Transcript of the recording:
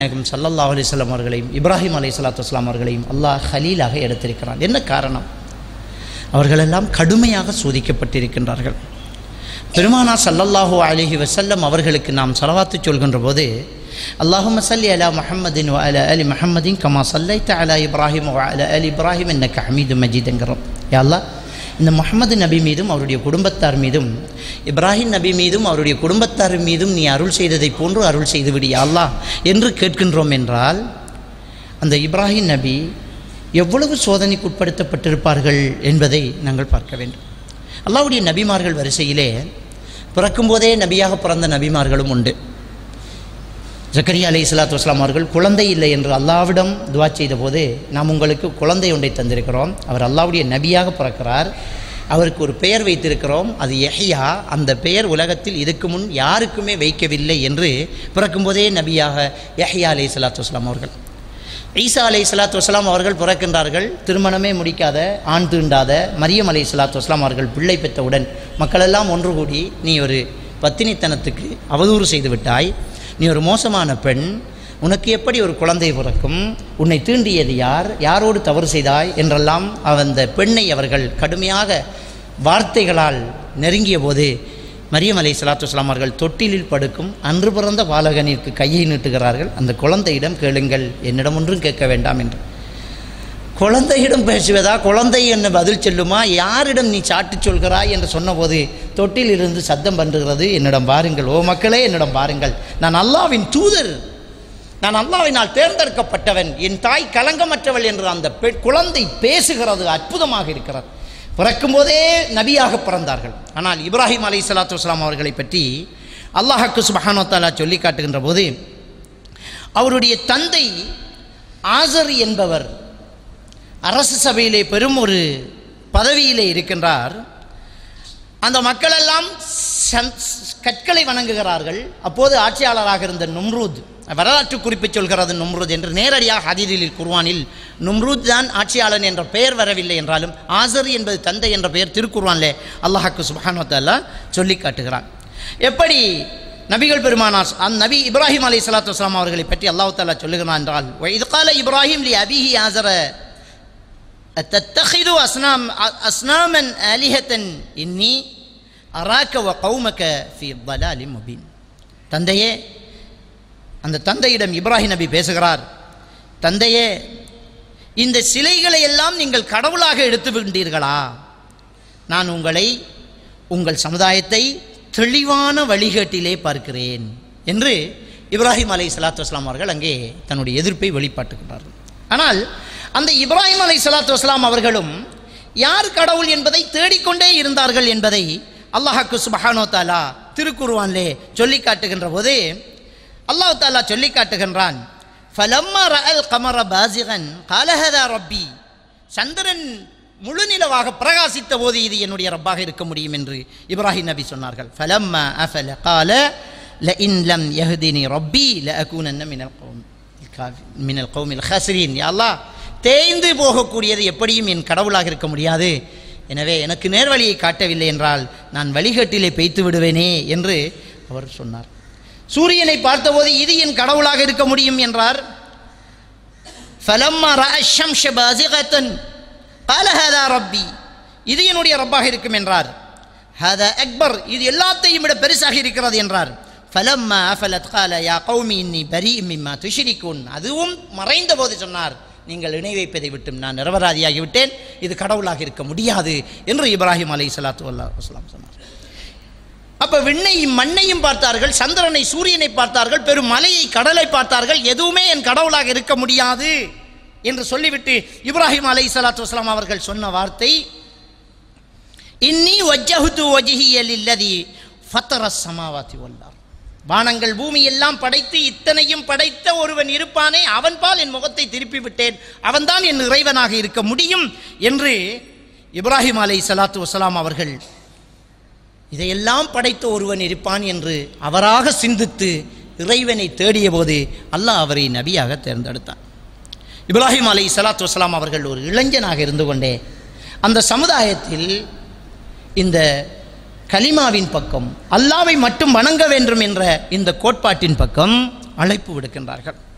நாயகம் சல்லல்லா அலிஸ்லாம் அவர்களையும் இப்ராஹிம் அலை சலாத்து வஸ்லாம் அவர்களையும் அல்லாஹ் ஹலீலாக எடுத்திருக்கிறான் என்ன காரணம் அவர்களெல்லாம் கடுமையாக சோதிக்கப்பட்டிருக்கின்றார்கள் பெருமானா சல்லல்லாஹு அலிஹி வசல்லம் அவர்களுக்கு நாம் சலவாத்து சொல்கின்ற போது அல்லாஹும் சல்லி அலா முஹம்மதின் வ அலா அலி முஹம்மதின் கமா சல்லைத்த அலா இப்ராஹிம் வ அலா அலி இப்ராஹிம் என்னக்கு ஹமீது மஜீதுங்கிறோம் யா அல்லாஹ் இந்த முகமது நபி மீதும் அவருடைய குடும்பத்தார் மீதும் இப்ராஹிம் நபி மீதும் அவருடைய குடும்பத்தார் மீதும் நீ அருள் செய்ததைப் போன்று அருள் செய்து விடு யா அல்லாஹ் என்று கேட்கின்றோம் என்றால் அந்த இப்ராஹிம் நபி எவ்வளவு சோதனைக்கு உட்படுத்தப்பட்டிருப்பார்கள் என்பதை நாங்கள் பார்க்க வேண்டும் அல்லாஹ்வுடைய நபிமார்கள் வரிசையிலே பிறக்கும்போதே நபியாக பிறந்த நபிமார்களும் உண்டு ஜக்கரியா அலை இஸ்லாத்து வஸ்லாம் அவர்கள் குழந்தை இல்லை என்று அல்லாவிடம் துவா செய்த போது நாம் உங்களுக்கு குழந்தை ஒன்றை தந்திருக்கிறோம் அவர் அல்லாவுடைய நபியாக பிறக்கிறார் அவருக்கு ஒரு பெயர் வைத்திருக்கிறோம் அது யஹ்யா அந்த பெயர் உலகத்தில் இதுக்கு முன் யாருக்குமே வைக்கவில்லை என்று பிறக்கும்போதே நபியாக யஹ்யா அலை இஸ்லாத்து வஸ்லாம் அவர்கள் ஈசா அலை சலாத்து வஸ்லாம் அவர்கள் பிறக்கின்றார்கள் திருமணமே முடிக்காத ஆண் தீண்டாத மரியம் அலை சலாத்து வஸ்லாம் அவர்கள் பிள்ளை பெற்றவுடன் மக்களெல்லாம் ஒன்று கூடி நீ ஒரு பத்தினித்தனத்துக்கு அவதூறு செய்து விட்டாய் நீ ஒரு மோசமான பெண் உனக்கு எப்படி ஒரு குழந்தை பிறக்கும் உன்னை தீண்டியது யார் யாரோடு தவறு செய்தாய் என்றெல்லாம் அந்த பெண்ணை அவர்கள் கடுமையாக வார்த்தைகளால் நெருங்கிய போது மரியம் அலை சலாத்து வஸ்லாம் அவர்கள் தொட்டிலில் படுக்கும் அன்று பிறந்த பாலகனிற்கு கையை நீட்டுகிறார்கள் அந்த குழந்தையிடம் கேளுங்கள் என்னிடம் ஒன்றும் கேட்க வேண்டாம் என்று குழந்தையிடம் பேசுவதா குழந்தை என்ன பதில் சொல்லுமா யாரிடம் நீ சாட்டு சொல்கிறாய் என்று சொன்னபோது தொட்டில் இருந்து சத்தம் பண்ணுகிறது என்னிடம் பாருங்கள் ஓ மக்களே என்னிடம் பாருங்கள் நான் அல்லாவின் தூதர் நான் அல்லாவினால் தேர்ந்தெடுக்கப்பட்டவன் என் தாய் கலங்கமற்றவள் என்று அந்த பெண் குழந்தை பேசுகிறது அற்புதமாக இருக்கிறது பிறக்கும்போதே நபியாக பிறந்தார்கள் ஆனால் இப்ராஹிம் அலை சலாத்து வஸ்லாம் அவர்களை பற்றி அல்லாஹக்கு சுபஹானோ தாலா சொல்லி காட்டுகின்ற போது அவருடைய தந்தை ஆசர் என்பவர் அரசு சபையிலே பெரும் ஒரு பதவியிலே இருக்கின்றார் அந்த மக்களெல்லாம் கற்களை வணங்குகிறார்கள் அப்போது ஆட்சியாளராக இருந்த நும்ரூத் வரலாற்று குறிப்பு சொல்கிறது நும்ரூத் என்று நேரடியாக ஹதீரில் குர்வானில் நும்ரூத் தான் ஆட்சியாளன் என்ற பெயர் வரவில்லை என்றாலும் ஆசர் என்பது தந்தை என்ற பெயர் திருக்குர்வானிலே அல்லாஹாக்கு சுபஹானத்தல்லா சொல்லி காட்டுகிறான் எப்படி நபிகள் பெருமானார் அந்த நபி இப்ராஹிம் அலி சலாத்து வஸ்லாம் அவர்களை பற்றி அல்லாஹு தாலா சொல்லுகிறான் என்றால் இது கால இப்ராஹிம் லி அபிஹி ஆசர تتخذوا أصنام أصناما آلهة إني أراك وقومك في ضلال مبين தந்தையே அந்த தந்தையிடம் இப்ராஹிம் நபி பேசுகிறார் தந்தையே இந்த சிலைகளை எல்லாம் நீங்கள் கடவுளாக எடுத்து விட்டீர்களா நான் உங்களை உங்கள் சமுதாயத்தை தெளிவான வழிகேட்டிலே பார்க்கிறேன் என்று இப்ராஹிம் அலை சலாத்து வஸ்லாம் அவர்கள் அங்கே தன்னுடைய எதிர்ப்பை வெளிப்பாட்டுகிறார்கள் ஆனால் அந்த இப்ராஹிம் அலை சலாத்து வஸ்லாம் அவர்களும் யார் கடவுள் என்பதை தேடிக்கொண்டே இருந்தார்கள் என்பதை அல்லாஹாக்கு சுபஹானோ தாலா திருக்குருவான்லே சொல்லி காட்டுகின்ற போது அல்லாஹ் தாலா சொல்லி காட்டுகின்றான் ஃபலம்மா ரஅல் கமர பாசிகன் காலஹதா ரப்பி சந்திரன் முழு நிலவாக பிரகாசித்த போது இது என்னுடைய ரப்பாக இருக்க முடியும் என்று இப்ராஹிம் நபி சொன்னார்கள் ஃபலம்மா அஃபல கால لئن لم يهدني ربي لأكونن من القوم من القوم الخاسرين يا الله தேய்ந்து போகக்கூடியது எப்படியும் என் கடவுளாக இருக்க முடியாது எனவே எனக்கு நேர்வழியை காட்டவில்லை என்றால் நான் வழிகட்டிலே பெய்த்து விடுவேனே என்று அவர் சொன்னார் சூரியனை பார்த்தபோது இது என் கடவுளாக இருக்க முடியும் என்றார் ஃபலம்மா ரஅஷம்ஷ பாசிகத்தன் قال هذا ரப்பி இது என்னுடைய ரப்பாக இருக்கும் என்றார் ஹதா அக்பர் இது எல்லாத்தையும் விட பெருசாக இருக்கிறது என்றார் ஃபலம்மா அஃபலத் கால யா கௌமி இன்னி பரி மிம்மா துஷிரிக்குன் அதுவும் மறைந்த போது சொன்னார் நீங்கள் இணை வைப்பதை விட்டும் நான் நிரபராதியாகி விட்டேன் இது கடவுளாக இருக்க முடியாது என்று இப்ராஹிம் அலை சலாத்து அல்லா வஸ்லாம் சொன்னார் அப்போ விண்ணையும் மண்ணையும் பார்த்தார்கள் சந்திரனை சூரியனை பார்த்தார்கள் பெரும் மலையை கடலை பார்த்தார்கள் எதுவுமே என் கடவுளாக இருக்க முடியாது என்று சொல்லிவிட்டு இப்ராஹிம் அலை சலாத்து வஸ்லாம் அவர்கள் சொன்ன வார்த்தை இன்னி வஜ்ஜஹுது வஜிஹியல் இல்லதி ஃபத்தர சமாவாத்தி வல்லார் வானங்கள் பூமி எல்லாம் படைத்து இத்தனையும் படைத்த ஒருவன் இருப்பானே அவன் பால் என் முகத்தை திருப்பி விட்டேன் அவன்தான் என் இறைவனாக இருக்க முடியும் என்று இப்ராஹிம் அலை சலாத்து வசலாம் அவர்கள் இதையெல்லாம் படைத்த ஒருவன் இருப்பான் என்று அவராக சிந்தித்து இறைவனை தேடிய போது அல்லாஹ் அவரை நபியாக தேர்ந்தெடுத்தான் இப்ராஹிம் அலை சலாத்து வசலாம் அவர்கள் ஒரு இளைஞனாக இருந்து கொண்டே அந்த சமுதாயத்தில் இந்த கலிமாவின் பக்கம் அல்லாவை மட்டும் வணங்க வேண்டும் என்ற இந்த கோட்பாட்டின் பக்கம் அழைப்பு விடுக்கின்றார்கள்